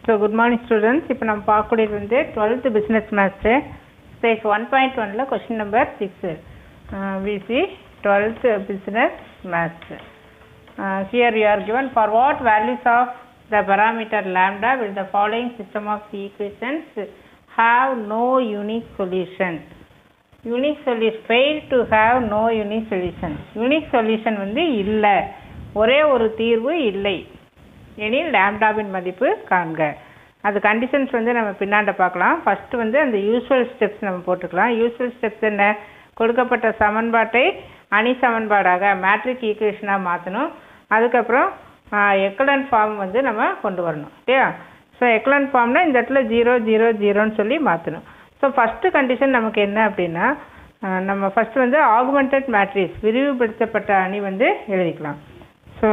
so good morning students இப்போ நம்ம பார்க்கக்கூடியது வந்து twelfth business maths page one point ஒனில் கொஷின் நம்பர் சிக்ஸு விசி twelfth business maths here you are given for what values of the parameter lambda will the following system of equations have no unique solution unique solution fail to have no unique solution unique solution வந்து இல்லை ஒரே ஒரு தீர்வு இல்லை எனில் லேம்டாவின் மதிப்பு காண்க அது கண்டிஷன்ஸ் வந்து நம்ம பின்னாண்ட பார்க்கலாம் ஃபஸ்ட்டு வந்து அந்த யூஸ்வல் ஸ்டெப்ஸ் நம்ம போட்டுக்கலாம் யூஸ்வல் ஸ்டெப்ஸ் என்ன கொடுக்கப்பட்ட சமன்பாட்டை அணி சமன்பாடாக மேட்ரிக் ஈக்குவேஷனாக மாற்றணும் அதுக்கப்புறம் எக்கலன் ஃபார்ம் வந்து நம்ம கொண்டு வரணும் இல்லையா ஸோ எக்கலன் ஃபார்ம்னா இந்த இடத்துல ஜீரோ ஜீரோ ஜீரோன்னு சொல்லி மாற்றணும் ஸோ ஃபஸ்ட்டு கண்டிஷன் நமக்கு என்ன அப்படின்னா அஹ், நம்ம ஃபஸ்ட்டு வந்து ஆகுமெண்டட் மேட்ரிக்ஸ் விரிவுபடுத்தப்பட்ட அணி வந்து எழுதிக்கலாம் so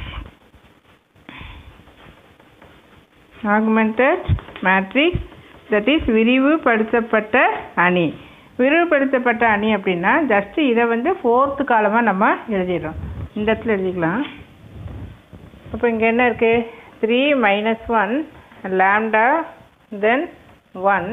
augmented matrix that is விரிவுபடுத்தப்பட்ட அணி விரிவுபடுத்தப்பட்ட அணி அப்படின்னா ஜஸ்ட் இதை வந்து ஃபோர்த்து காலமாக நம்ம எழுதிடுறோம் இந்த இடத்துல எழுதிக்கலாம் அப்போ இங்கே என்ன இருக்குது three minus one lambda then one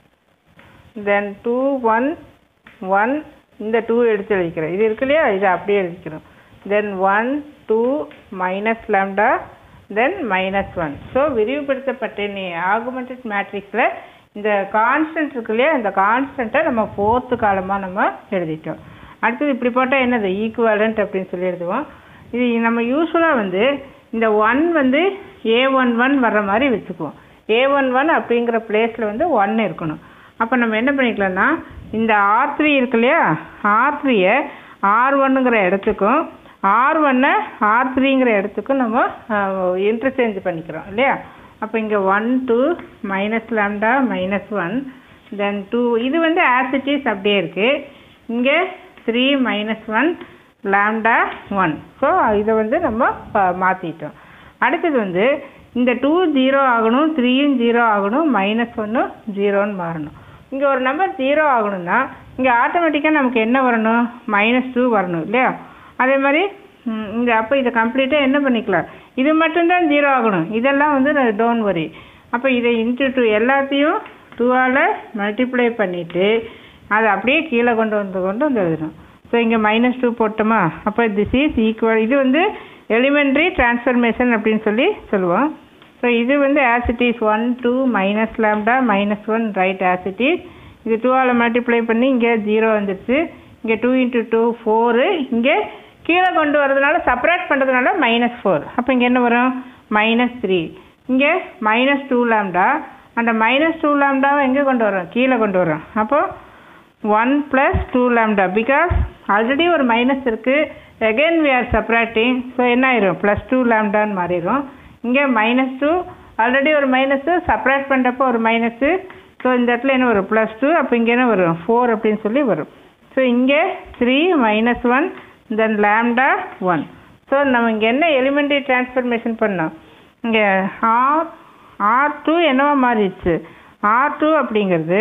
then two one one இந்த டூ எடுத்து எழுதிக்கிறேன் இது இருக்கு இல்லையா இதை அப்படியே எழுதிக்கிறோம் then one two minus lambda then minus one so விரிவுபடுத்தப்பட்ட நீ ஆகுமெண்டட் மேட்ரிக்ஸில் இந்த கான்ஸ்டன்ட் இருக்கு இல்லையா இந்த கான்ஸ்டண்ட்டை நம்ம ஃபோர்த்து காலமாக நம்ம எழுதிட்டோம் அடுத்தது இப்படி போட்டால் என்னது ஈக்குவலண்ட் அப்படின்னு சொல்லி எழுதுவோம் இது நம்ம யூஸ்வலாக வந்து இந்த ஒன் வந்து ஏ ஒன் ஒன் வர்ற மாதிரி வச்சுக்குவோம் ஏ ஒன் ஒன் அப்படிங்கிற பிளேஸில் வந்து ஒன் இருக்கணும் அப்போ நம்ம என்ன பண்ணிக்கலாம்னா இந்த ஆர் த்ரீ இருக்கு இல்லையா ஆர் த்ரீயை ஆர் ஒன்னுங்கிற இடத்துக்கும் ஆர் ஒன்னை ஆர் த்ரீங்கிற இடத்துக்கும் நம்ம இன்டர்சேஞ்ச் பண்ணிக்கிறோம் இல்லையா அப்போ இங்கே one two minus lambda minus one then two இது வந்து ஆசிட்டிஸ் அப்படியே இருக்குது இங்கே three minus one lambda one so இதை வந்து நம்ம மாற்றிட்டோம் அடுத்தது வந்து இந்த டூ ஜீரோ ஆகணும் த்ரீயும் ஜீரோ ஆகணும் மைனஸ் ஒன்னும் ஜீரோன்னு மாறணும் இங்கே ஒரு நம்பர் ஜீரோ ஆகணும்னா இங்கே ஆட்டோமேட்டிக்காக நமக்கு என்ன வரணும் மைனஸ் டூ வரணும் இல்லையா அதே மாதிரி ம், இங்கே அப்போ இதை கம்ப்ளீட்டாக என்ன பண்ணிக்கலாம் இது மட்டும்தான் ஜீரோ ஆகணும் இதெல்லாம் வந்து டோன்ட் வரி அப்போ இதை இன்ட்டு டூ எல்லாத்தையும் டூவால் மல்டிப்ளை பண்ணிவிட்டு அதை அப்படியே கீழே கொண்டு வந்து கொண்டு வந்து எழுதணும் ஸோ இங்கே மைனஸ் டூ போட்டோமா அப்போ திஸ் இஸ் ஈக்குவல் இது வந்து எலிமெண்ட்ரி டிரான்ஸ்ஃபர்மேஷன் அப்படின்னு சொல்லி சொல்லுவோம் ஸோ இது வந்து as it is one two minus lambda minus one right as it is இது டூவால் மல்டிப்ளை பண்ணி இங்கே ஜீரோ வந்துடுச்சு இங்கே டூ இன்ட்டு டூ ஃபோரு இங்கே கீழே கொண்டு வரதுனால செப்பரேட் பண்ணுறதுனால மைனஸ் ஃபோர் அப்போ இங்கே என்ன வரும் மைனஸ் த்ரீ இங்கே மைனஸ் டூ லேம்டா அந்த மைனஸ் டூ லேம்டாவை எங்கே கொண்டு வரோம் கீழே கொண்டு வரோம் அப்போது one plus two lambda because already ஒரு மைனஸ் இருக்குது again we are separating so என்ன ஆயிரும் ப்ளஸ் டூ லேம்டான்னு மாறிடும் இங்கே மைனஸ் டூ ஆல்ரெடி ஒரு மைனஸு செப்பரேட் பண்ணுறப்போ ஒரு மைனஸு ஸோ இந்த இடத்துல என்ன வரும் ப்ளஸ் டூ அப்போ இங்கே என்ன வரும் ஃபோர் அப்படின்னு சொல்லி வரும் ஸோ இங்கே three minus one then lambda one so நம்ம இங்கே என்ன எலிமெண்ட்ரி டிரான்ஸ்ஃபர்மேஷன் பண்ணோம் இங்கே ஆர் ஆர் டூ என்னவா மாறிடுச்சு ஆர் டூ அப்படிங்கிறது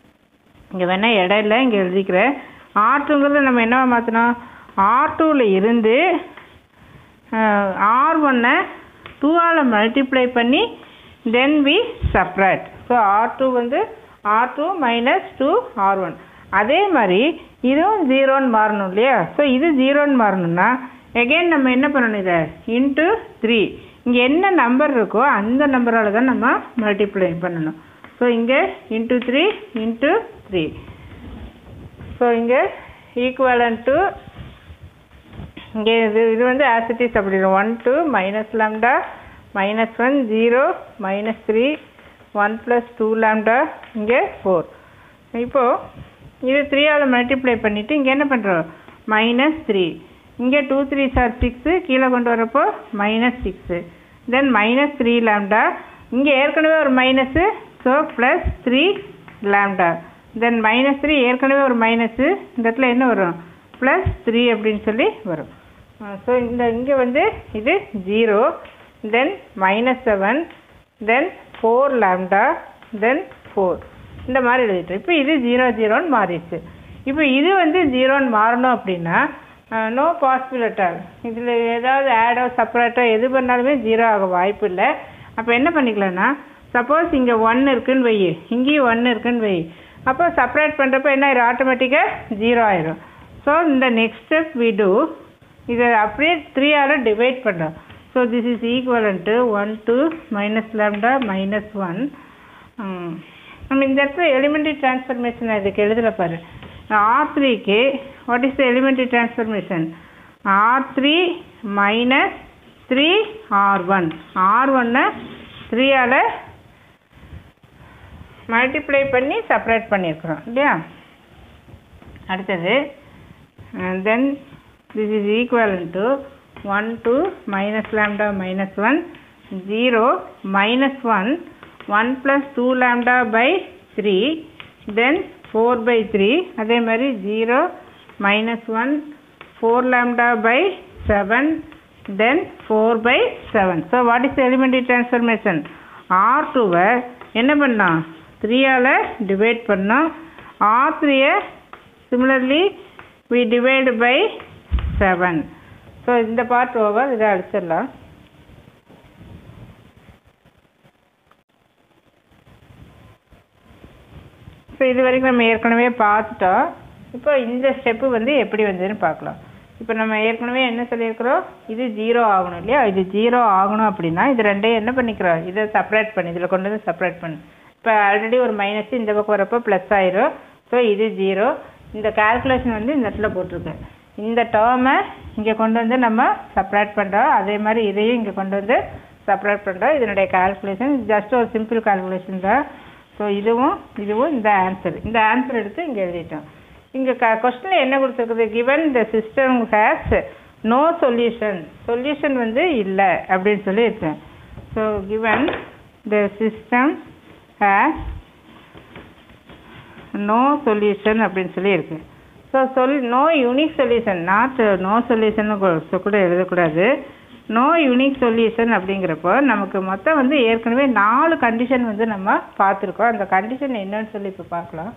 இங்கே வேணால் இடையில இங்கே எழுதிக்கிறேன் ஆர் டூங்கிறது நம்ம என்னவா மாற்றினோம் ஆர் டூவில் இருந்து ஆர் ஒன்னை டூவால் மல்டிப்ளை பண்ணி then we separate so R two வந்து R two minus two R one அதே மாதிரி இதுவும் ஜீரோன்னு மாறணும் இல்லையா ஸோ இது ஜீரோன்னு மாறணும்னா எகெயின் நம்ம என்ன பண்ணணும் இதை இன்ட்டு த்ரீ இங்கே என்ன நம்பர் இருக்கோ அந்த நம்பரால் தான் நம்ம மல்டிப்ளை பண்ணணும் ஸோ இங்கே into three into three so இங்கே ஈக்குவலன் டு இங்கே இது இது வந்து ஆசிட்டிஸ் அப்படி one two minus lambda minus one zero minus three one plus two lambda இங்கே ஃபோர் இப்போது இது த்ரீயால் மல்டிப்ளை பண்ணிவிட்டு இங்கே என்ன பண்ணுறோம் மைனஸ் த்ரீ இங்கே டூ த்ரீ சார் சிக்ஸு கீழே கொண்டு வரப்போ minus six then minus three lambda இங்கே ஏற்கனவே ஒரு minus so plus three lambda then minus three ஏற்கனவே ஒரு மைனஸு இந்த இடத்துல என்ன வரும் ப்ளஸ் த்ரீ அப்படின்னு சொல்லி வரும் ஸோ இந்த இங்கே வந்து இது zero then minus seven then four lambda then four இந்த மாதிரி எழுதிட்டு இப்போ இது ஜீரோ ஜீரோன்னு மாறிடுச்சு இப்போ இது வந்து ஜீரோன்னு மாறணும் அப்படின்னா நோ பாசிபிள் அட்டால் இதில் ஏதாவது ஆடோ செப்பரேட்டோ எது பண்ணாலுமே ஜீரோ ஆக வாய்ப்பு இல்லை அப்போ என்ன பண்ணிக்கலாம்னா சப்போஸ் இங்கே ஒன் இருக்குன்னு வை இங்கேயும் ஒன் இருக்குன்னு வை அப்போ செப்பரேட் பண்ணுறப்ப என்ன ஆயிரும் ஆட்டோமேட்டிக்காக ஜீரோ ஆயிரும் ஸோ இந்த நெக்ஸ்ட் ஸ்டெப் வி டூ இதை அப்படியே த்ரீயால் டிவைட் பண்ணுறோம் so this is equivalent to one two minus lambda minus one நம்ம இந்த இடத்துல எலிமெண்ட்ரி டிரான்ஸ்ஃபர்மேஷன் இதுக்கு எழுதல பாரு ஆர் த்ரீக்கு what is the elementary transformation R three minus three R one R ஒன்னை த்ரீயால் மல்டிப்ளை பண்ணி செப்பரேட் பண்ணியிருக்கிறோம் இல்லையா அடுத்தது then this is equal to one two minus lambda minus one zero minus one one plus two lambda by three then four by three அதே மாதிரி zero minus one four lambda by seven then four by seven so what is elementary transformation R டூவை என்ன பண்ணோம் த்ரீயால் divide பண்ணோம் R த்ரீயை similarly we divide by seven so இந்த part over இதை அடிச்சிடலாம் ஸோ இது வரைக்கும் நம்ம ஏற்கனவே பார்த்துட்டோம் இப்போ இந்த ஸ்டெப்பு வந்து எப்படி வந்ததுன்னு பார்க்கலாம் இப்போ நம்ம ஏற்கனவே என்ன சொல்லியிருக்கிறோம் இது ஜீரோ ஆகணும் இல்லையா இது ஜீரோ ஆகணும் அப்படின்னா இது ரெண்டையும் என்ன பண்ணிக்கிறோம் இதை செப்பரேட் பண்ணி இதில் கொண்டு வந்து செப்பரேட் பண்ணு இப்போ ஆல்ரெடி ஒரு மைனஸ் இந்த பக்கம் வரப்போ ப்ளஸ் ஆயிரும் ஸோ இது ஜீரோ இந்த கால்குலேஷன் வந்து இந்த இடத்துல போட்டிருக்கேன் இந்த டேர்மை இங்கே கொண்டு வந்து நம்ம செப்பரேட் பண்ணுறோம் அதே மாதிரி இதையும் இங்கே கொண்டு வந்து செப்பரேட் பண்ணுறோம் இதனுடைய கால்குலேஷன் ஜஸ்ட் ஒரு சிம்பிள் கால்குலேஷன் தான் ஸோ இதுவும் இதுவும் இந்த ஆன்சர் இந்த ஆன்சர் எடுத்து இங்கே எழுதிட்டோம் இங்கே க கொஸ்டினில் என்ன கொடுத்துருக்குது given the system has no solution solution வந்து இல்லை அப்படின்னு சொல்லி இருக்கேன் so given the system has no solution அப்படின்னு சொல்லி இருக்கு ஸோ சொல் no unique solution not no solution கூட எழுதக்கூடாது நோ யூனிக் சொல்யூஷன் அப்படிங்கிறப்போ நமக்கு மொத்தம் வந்து ஏற்கனவே நாலு கண்டிஷன் வந்து நம்ம பார்த்துருக்கோம் அந்த கண்டிஷன் என்னன்னு சொல்லி இப்போ பார்க்கலாம்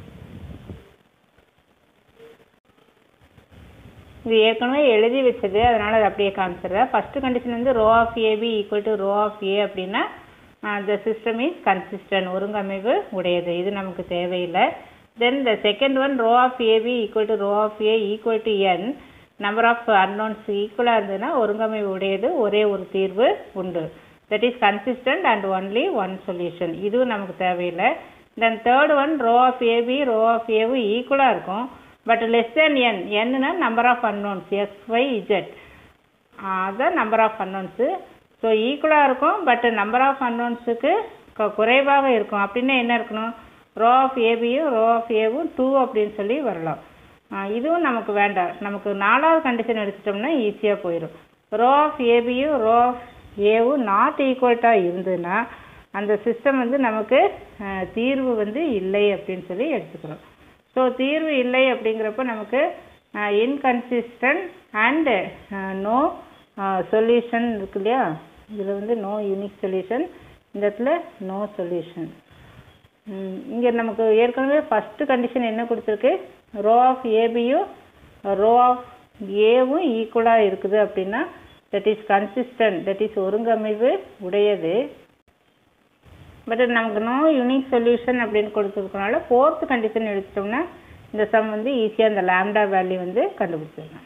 இது ஏற்கனவே எழுதி வச்சது அதனால் அது அப்படியே காமிச்சிடுறேன் ஃபஸ்ட்டு கண்டிஷன் வந்து rho of AB equal to rho of A அப்படின்னா த சிஸ்டம் இஸ் கன்சிஸ்டன்ட் ஒருங்கமைவு உடையது இது நமக்கு தேவையில்லை then the second one rho of AB equal to rho of A equal to N number of unknowns ஈக்குவலாக இருந்ததுன்னா ஒருங்கமைவு உடையது ஒரே ஒரு தீர்வு உண்டு that is consistent and only one solution இதுவும் நமக்கு தேவையில்லை then third one rho of AB rho of ஏவும் ஈக்குவலாக இருக்கும் பட் லெஸ் தேன் என் என்னன்னா number of unknowns X Y Z அதான் நம்பர் ஆஃப் அன்னோன்ஸு ஸோ ஈக்குவலாக இருக்கும் பட் நம்பர் ஆஃப் அன்னோன்ஸுக்கு குறைவாக இருக்கும் அப்படின்னா என்ன இருக்கணும் ரோ ஆஃப் ஏபியும் ரோ ஆஃப் ஏவும் டூ அப்படின்னு சொல்லி வரலாம் இதுவும் நமக்கு வேண்டாம் நமக்கு நாலாவது கண்டிஷன் எடுத்துட்டோம்னா ஈஸியாக போயிடும் ரோ ஆஃப் ஏபியும் ரோ ஆஃப் ஏவும் நாட் ஈக்குவல்ட்டாக இருந்ததுன்னா அந்த சிஸ்டம் வந்து நமக்கு தீர்வு வந்து இல்லை அப்படின்னு சொல்லி எடுத்துக்கிறோம் ஸோ தீர்வு இல்லை அப்படிங்கிறப்ப நமக்கு இன்கன்சிஸ்டன்ட் அண்டு நோ சொல்யூஷன் இருக்கு இல்லையா இதில் வந்து நோ யூனிக் சொல்யூஷன் இந்த இடத்துல நோ சொல்யூஷன் இங்கே நமக்கு ஏற்கனவே ஃபஸ்ட்டு கண்டிஷன் என்ன கொடுத்துருக்கு ரோ ஆஃப் ஏபியும் ரோ ஆஃப் ஏவும் ஈக்குவலாக இருக்குது அப்படின்னா that is consistent that is ஒருங்கமைவு உடையது பட் நமக்கு நோ யூனிக் சொல்யூஷன் அப்படின்னு கொடுத்துருக்கனால ஃபோர்த் கண்டிஷன் எடுத்துட்டோம்னா இந்த சம் வந்து ஈஸியாக இந்த லேம்டா வேல்யூ வந்து கண்டுபிடிச்சிடலாம்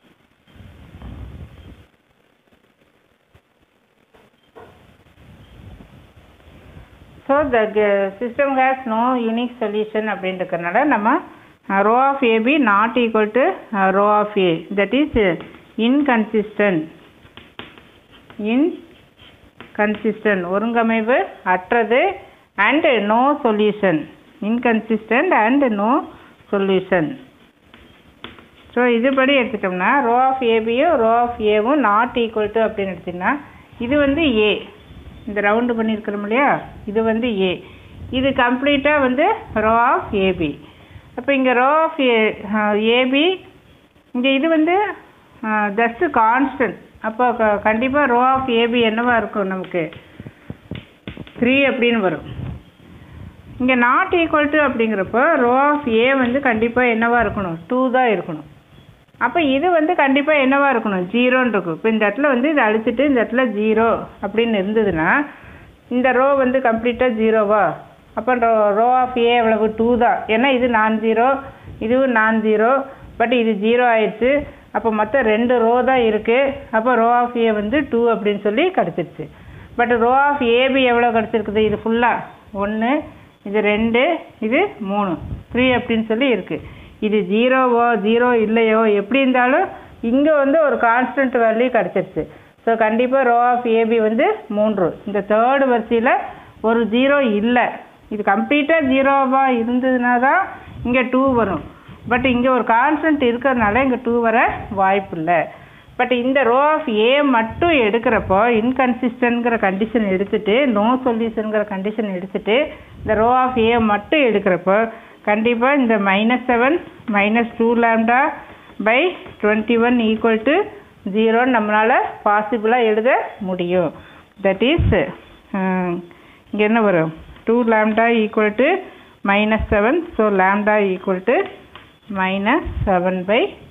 so the system has no unique solution அப்படின்றதுனால நம்ம rho of AB not equal to rho of A that is inconsistent in consistent ஒருங்கமைவு அற்றது and no solution inconsistent and no solution so இதுபடி எடுத்துட்டோம்னா rho of ஏபியும் rho of ஏவும் not equal to அப்படின்னு எடுத்திங்கன்னா இது வந்து ஏ இந்த ரவுண்டு பண்ணியிருக்கிறோம் இல்லையா இது வந்து ஏ இது கம்ப்ளீட்டாக வந்து ரோ ஆஃப் ஏபி அப்போ இங்கே ரோ ஆஃப் ஏ ஏபி இங்கே இது வந்து ஜஸ்ட்டு கான்ஸ்டன்ட் அப்போ க கண்டிப்பாக ரோ ஆஃப் ஏபி என்னவா இருக்கும் நமக்கு த்ரீ அப்படின்னு வரும் இங்கே நாட் ஈக்குவல் டு அப்படிங்கிறப்போ ரோ ஆஃப் ஏ வந்து கண்டிப்பாக என்னவா இருக்கணும் டூ தான் இருக்கணும் அப்போ இது வந்து கண்டிப்பாக என்னவா இருக்கணும் ஜீரோன்னு இருக்கும் இப்போ இந்த இடத்துல வந்து இதை அழிச்சிட்டு இந்த இடத்துல ஜீரோ அப்படின்னு இருந்ததுன்னா இந்த ரோ வந்து கம்ப்ளீட்டாக ஜீரோவா அப்போ ரோ ரோ ஆஃப் ஏ எவ்வளவு டூ தான் ஏன்னா இது நான் ஜீரோ இதுவும் நான் ஜீரோ பட் இது ஜீரோ ஆயிடுச்சு அப்போ மொத்தம் ரெண்டு ரோ தான் இருக்குது அப்போ ரோ ஆஃப் ஏ வந்து டூ அப்படின்னு சொல்லி கிடச்சிருச்சு பட் ரோ ஆஃப் ஏபி எவ்வளோ கிடச்சிருக்குது இது ஃபுல்லாக ஒன்று இது ரெண்டு இது மூணு த்ரீ அப்படின்னு சொல்லி இருக்குது இது ஜீரோவோ ஜீரோ இல்லையோ எப்படி இருந்தாலும் இங்கே வந்து ஒரு கான்ஸ்டன்ட் வேல்யூ கிடச்சிருச்சு ஸோ கண்டிப்பாக ரோ ஆஃப் ஏபி வந்து மூன்று இந்த தேர்டு வரிசையில் ஒரு ஜீரோ இல்லை இது கம்ப்ளீட்டாக ஜீரோவாக இருந்ததுனா தான் இங்கே டூ வரும் பட் இங்கே ஒரு கான்ஸ்டன்ட் இருக்கிறதுனால இங்கே டூ வர வாய்ப்பு இல்லை பட் இந்த ரோ ஆஃப் ஏ மட்டும் எடுக்கிறப்போ இன்கன்சிஸ்டன்ட்ங்கிற கண்டிஷன் எடுத்துட்டு நோ சொல்யூஷனுங்கிற கண்டிஷன் எடுத்துட்டு இந்த ரோ ஆஃப் ஏ மட்டும் எடுக்கிறப்போ கண்டிப்பாக இந்த minus seven minus two lambda by twenty one equal to ஜீரோன்னு நம்மளால் பாசிபிளாக எழுத முடியும் தட் இஸ் இங்கே என்ன வரும் two lambda equal to minus seven so lambda equal to minus seven by